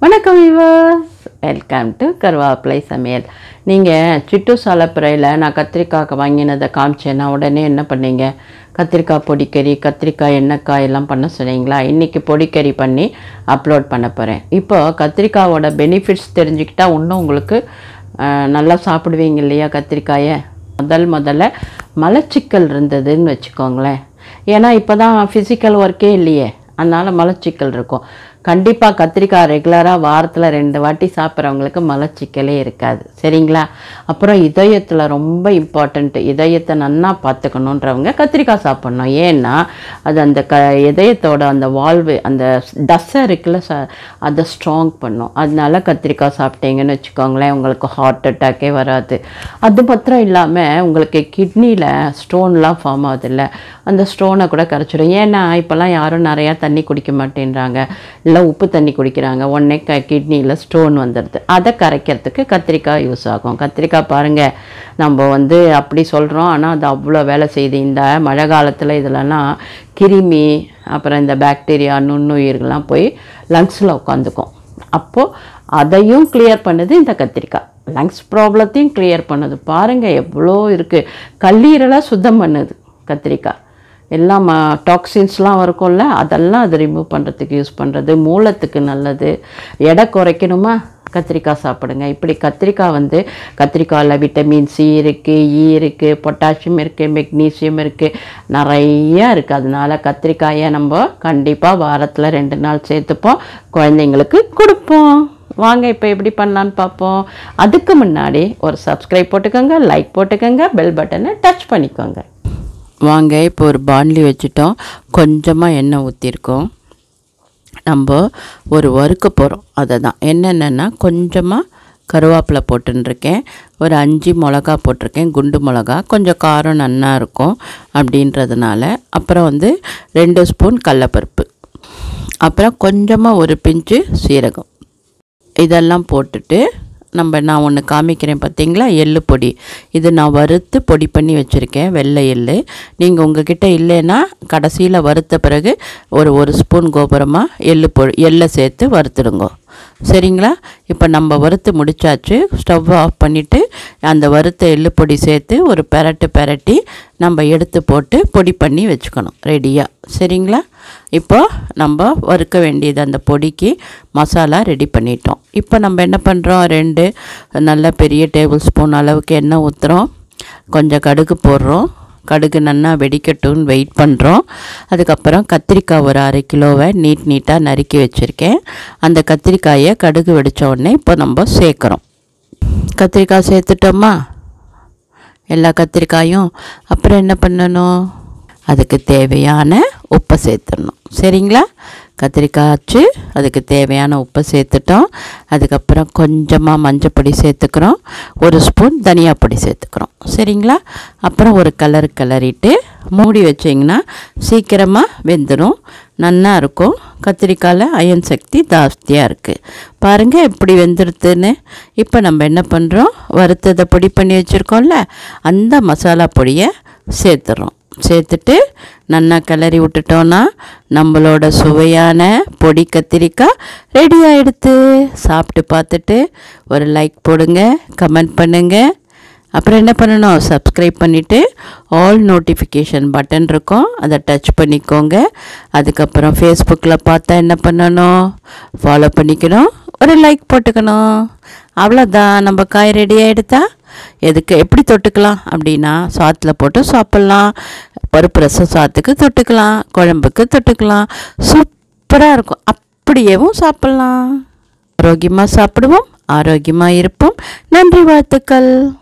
வணக்கம் viewers welcome to கருவாப்பிலை சமையல் நீங்கள் சிட்டு சாலப்புறையில் நான் கத்திரிக்காய் வாங்கினதை காமிச்சேன்னா உடனே என்ன பண்ணீங்க கத்திரிக்காய் பொடிக்கறி கத்திரிக்காய் எண்ணெய்க்காய் எல்லாம் பண்ண சொன்னீங்களா இன்றைக்கி பொடிக்கறி பண்ணி அப்லோட் பண்ண போகிறேன் இப்போ கத்திரிக்காயோட பெனிஃபிட்ஸ் தெரிஞ்சுக்கிட்டா இன்னும் உங்களுக்கு அஹ், நல்லா சாப்பிடுவீங்க இல்லையா கத்திரிக்காயை முதல் முதல்ல மலச்சிக்கல் இருந்ததுன்னு வச்சுக்கோங்களேன் ஏன்னா இப்போ தான் ஃபிசிக்கல் ஒர்க்கே இல்லையே அதனால் மலச்சிக்கல் இருக்கும் கண்டிப்பாக கத்திரிக்காய் ரெகுலராக வாரத்தில் ரெண்டு வாட்டி சாப்பிட்றவங்களுக்கு மலச்சிக்கலே இருக்காது சரிங்களா அப்புறம் இதயத்தில் ரொம்ப இம்பார்ட்டண்ட்டு இதயத்தை நன்னா பார்த்துக்கணுன்றவங்க கத்திரிக்காய் சாப்பிட்ணும் ஏன்னா அது அந்த க இதயத்தோட அந்த வால்வு அந்த டஸ்ஸை இருக்குல்ல ச அதை ஸ்ட்ராங் பண்ணும் அதனால கத்திரிக்காய் சாப்பிட்டீங்கன்னு வச்சுக்கோங்களேன் உங்களுக்கு ஹார்ட் அட்டாக்கே வராது அது மாத்திரம் இல்லாமல் உங்களுக்கு கிட்னியில் ஸ்டோன்லாம் ஃபார்ம் ஆகுதுல்ல அந்த ஸ்டோனை கூட கரைச்சிடும் ஏன்னா இப்போல்லாம் யாரும் நிறையா தண்ணி குடிக்க மாட்டேன்றாங்க இல்லை உப்பு தண்ணி குடிக்கிறாங்க உடனே க கிட்னியில் ஸ்டோன் வந்துடுது அதை கரைக்கிறதுக்கு கத்திரிக்காய் யூஸ் ஆகும் கத்திரிக்காய் பாருங்கள் நம்ம வந்து அப்படி சொல்கிறோம் ஆனால் அது அவ்வளோ வேலை செய்யுது இந்த மழை காலத்தில் இதுலலாம் கிருமி அப்புறம் இந்த பாக்டீரியா நுண்ணுயிர்கள்லாம் போய் லங்ஸில் உட்காந்துக்கும் அப்போது அதையும் கிளியர் பண்ணுது இந்த கத்திரிக்காய் லங்ஸ் ப்ராப்ளத்தையும் கிளியர் பண்ணுது பாருங்கள் எவ்வளோ இருக்குது கல்லீரலை சுத்தம் பண்ணுது கத்திரிக்காய் எல்லாம் டாக்ஸின்ஸ்லாம் இருக்கும்ல அதெல்லாம் அது ரிமூவ் பண்ணுறதுக்கு யூஸ் பண்ணுறது மூலத்துக்கு நல்லது எடை குறைக்கணுமா கத்திரிக்காய் சாப்பிடுங்க இப்படி கத்திரிக்காய் வந்து கத்திரிக்காயில் விட்டமின் சி இருக்குது இ இருக்குது பொட்டாசியம் இருக்குது மெக்னீசியம் இருக்குது நிறைய இருக்குது அதனால கத்திரிக்காயை நம்ம கண்டிப்பாக வாரத்தில் ரெண்டு நாள் சேர்த்துப்போம் குழந்தைங்களுக்கு கொடுப்போம் வாங்க இப்போ எப்படி பண்ணலான்னு பார்ப்போம் அதுக்கு முன்னாடி ஒரு சப்ஸ்கிரைப் போட்டுக்கோங்க லைக் போட்டுக்கோங்க பெல் பட்டனை டச் பண்ணிக்கோங்க வாங்க இப்போ ஒரு பாண்ட்லி வச்சுட்டோம் கொஞ்சமாக எண்ணெய் ஊற்றிருக்கோம் நம்ம ஒரு வறுக்க போகிறோம் அதை தான் என்னென்னா கொஞ்சமாக கருவேப்பிலை போட்டுருக்கேன் ஒரு அஞ்சு மிளகா போட்டிருக்கேன் குண்டு மிளகா கொஞ்சம் காரம் நன்னா இருக்கும் அப்படின்றதுனால அப்புறம் வந்து ரெண்டு ஸ்பூன் கடலப்பருப்பு அப்புறம் கொஞ்சமாக ஒரு பிஞ்சு சீரகம் இதெல்லாம் போட்டுட்டு நம்ம நான் ஒன்று காமிக்கிறேன் பார்த்தீங்களா எள்ளு பொடி இது நான் வறுத்து பொடி பண்ணி வச்சுருக்கேன் வெள்ளை எள்ளு நீங்கள் உங்ககிட்ட இல்லைன்னா கடைசியில் வறுத்த பிறகு ஒரு ஒரு ஸ்பூன் கோபுரமாக எள்ளு பொ எள்ளை சேர்த்து வறுத்துடுங்க சரிங்களா இப்போ நம்ம வறுத்து முடிச்சாச்சு ஸ்டவ் ஆஃப் பண்ணிவிட்டு அந்த வறுத்த எள்ளு பொடி சேர்த்து ஒரு பெரட்டு பெரட்டி நம்ம எடுத்து போட்டு பொடி பண்ணி வச்சுக்கணும் ரெடியாக சரிங்களா இப்போ நம்ம வறுக்க வேண்டியது அந்த பொடிக்கு மசாலா ரெடி பண்ணிட்டோம் இப்போ நம்ம என்ன பண்ணுறோம் ரெண்டு நல்ல பெரிய டேபிள் ஸ்பூன் அளவுக்கு எண்ணெய் ஊற்றுறோம் கொஞ்சம் கடுகு போடுறோம் கடுகு நல்லா வெடிக்கட்டும்னு வெயிட் பண்ணுறோம் அதுக்கப்புறம் கத்திரிக்காய் ஒரு அரை கிலோவை நீட் நீட்டாக நறுக்கி வச்சுருக்கேன் அந்த கத்திரிக்காயை கடுகு வெடித்த உடனே இப்போ நம்ம சேர்க்குறோம் கத்திரிக்காய் சேர்த்துட்டோமா எல்லா கத்திரிக்காயும் அப்புறம் என்ன பண்ணணும் அதுக்கு தேவையான உப்பை சேர்த்துடணும் சரிங்களா கத்திரிக்காய் ஆச்சு அதுக்கு தேவையான உப்பை சேர்த்துட்டோம் அதுக்கப்புறம் கொஞ்சமாக மஞ்சப்பொடி சேர்த்துக்கிறோம் ஒரு ஸ்பூன் தனியா பொடி சேர்த்துக்கிறோம் சரிங்களா அப்புறம் ஒரு கலர் கிளறிட்டு மூடி வச்சிங்கன்னா சீக்கிரமாக வெந்துடும் நன்னா இருக்கும் கத்திரிக்காயில் அயன் சக்தி ஜாஸ்தியாக இருக்குது பாருங்கள் எப்படி வெந்துடுதுன்னு இப்போ நம்ம என்ன பண்ணுறோம் வறுத்ததை பொடி பண்ணி வச்சுருக்கோம்ல அந்த மசாலா பொடியை சேர்த்துறோம் சேர்த்துட்டு நல்லா கிளறி விட்டுட்டோன்னா நம்மளோட சுவையான பொடி கத்திரிக்காய் ரெடி ஆகிடுது சாப்பிட்டு பார்த்துட்டு ஒரு லைக் போடுங்க கமெண்ட் பண்ணுங்கள் அப்புறம் என்ன பண்ணணும் சப்ஸ்கிரைப் பண்ணிவிட்டு ஆல் நோட்டிஃபிகேஷன் பட்டன் இருக்கும் அதை டச் பண்ணிக்கோங்க அதுக்கப்புறம் ஃபேஸ்புக்கில் பார்த்தா என்ன பண்ணணும் ஃபாலோ பண்ணிக்கணும் ஒரு லைக் போட்டுக்கணும் அவ்வளோதான் நம்ம காய் ரெடி ஆகிடுதா எதுக்கு எப்படி தொட்டுக்கலாம் அப்படின்னா சாத்தில் போட்டு சாப்பிட்லாம் பருப்பு ரசம் சாத்துக்கு தொட்டுக்கலாம் குழம்புக்கு தொட்டுக்கலாம் சூப்பராக இருக்கும் அப்படியேவும் சாப்பிட்லாம் ஆரோக்கியமாக சாப்பிடுவோம் ஆரோக்கியமாக இருப்போம் நன்றி வாழ்த்துக்கள்